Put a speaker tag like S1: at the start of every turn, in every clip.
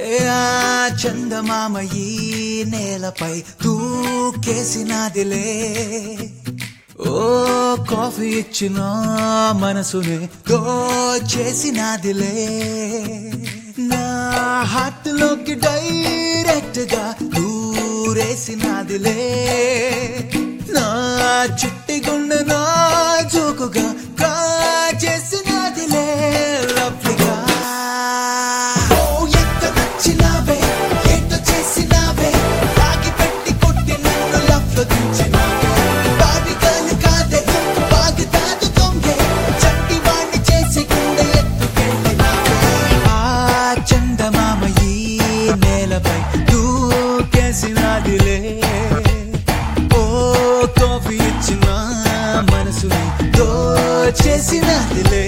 S1: ఆ చందమామ ఈ నేలపై దూకేసినాదిలే ఓ కాఫీ ఇచ్చిన మనసుని దోచేసినాదిలే నా హార్ట్లోకి డైరెక్ట్ గా దూరేసినాదిలే నా చిట్టి గుండె నా జోకుగా కాచేసినాదిలే లవ్లీగా ఓ ఎంత నచ్చినావే ఏంటో చేసినావే రాగి పెట్టి కొట్టి నన్ను లవ్లో దించినావే బావి గాలి కాదే బాగి తాదు దొంగే చట్టి వాణ్ణి చేసి గుండె ఎత్తుకెళ్ళినావే ఆ చందమామ ఈ నేలపై దూకేసినాదిలే ఓ కాఫీ ఇచ్చిన మనసుని దోచేసినదిలే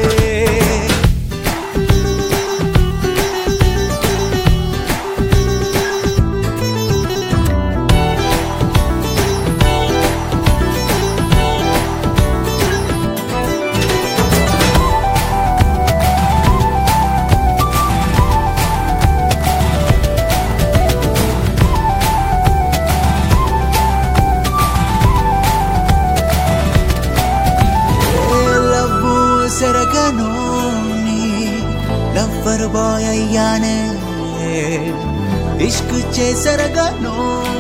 S1: లవ్వు సెరగను లవ్వర్ బాయ్ అయ్యానే ఇష్క్ చేసరగను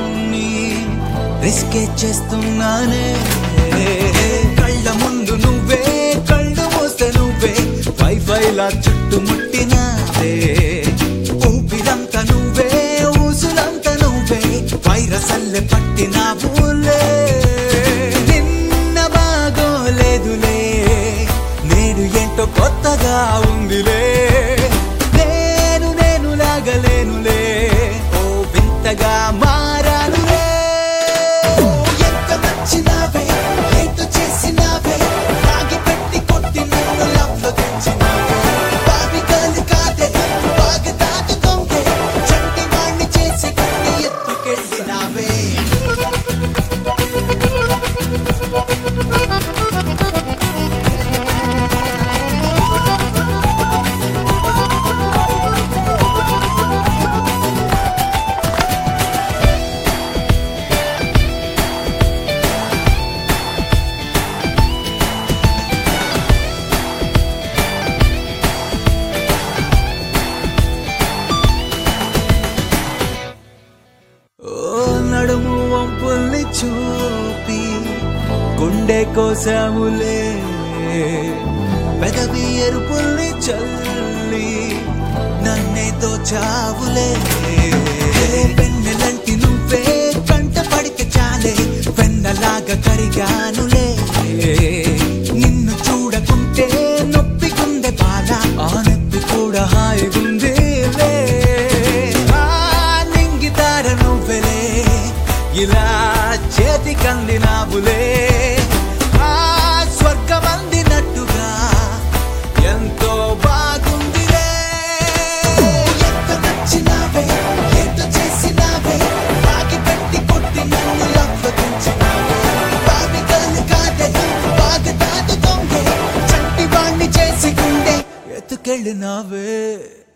S1: రిస్క్ చేస్తున్నానే కళ్ళ ముందు నువ్వే కళ్ళు మూస్తే నువ్వే వైఫై లా చుట్టుముట్టినాదే ఊపిరంతా నువ్వే ఊసులంతా నువ్వే వైరస్ అల్లె పట్టినావులే నిన్న బాగోలేదులే నేడు ఏంటో కొత్తగా ఉందిలే నేను నేను లాగలేనులే ఓ వింతగా మారానులే ఓ ఎంత నచ్చినావే ఏంటో చేసినావే రాగి పెట్టి కొట్టి నన్ను లవ్లో తెచ్చినావే బావి గాలి కాదే బాగా దాటు దొంగే చంటి వాణ్ణి చేసి కట్టి ఎత్తుకెళ్ళినావే ఓ నడుము వంపుల్ని చూపి గుండె కోసాములే పెదవి ఎరుపుల్ని చల్లి నన్నే దోచావులే పెన్నెలంటి నువ్వే కంట పడితే చాలే వెన్నలాగా కరిగానులే నిన్ను చూడకుంటే నొప్పి గుండె బాధ ఆ నొప్పి కూడా హాయిగుందిలే ఆ నింగితార నువ్వెలే ఇలా చేతి కందినావులే ఆ స్వర్గం అందినట్టుగా ఎంతో బాగుందిలే ఎంత నచ్చినావే ఎంత చేసినావే రాగి పెట్టి కొట్టి నన్ను లవ్వ దించినావే బావి గాలి కాదే బాగా దాదు దొంగే చంటి వాణ్ణి చేసి గుండె ఎత్తుకెళ్ళినావే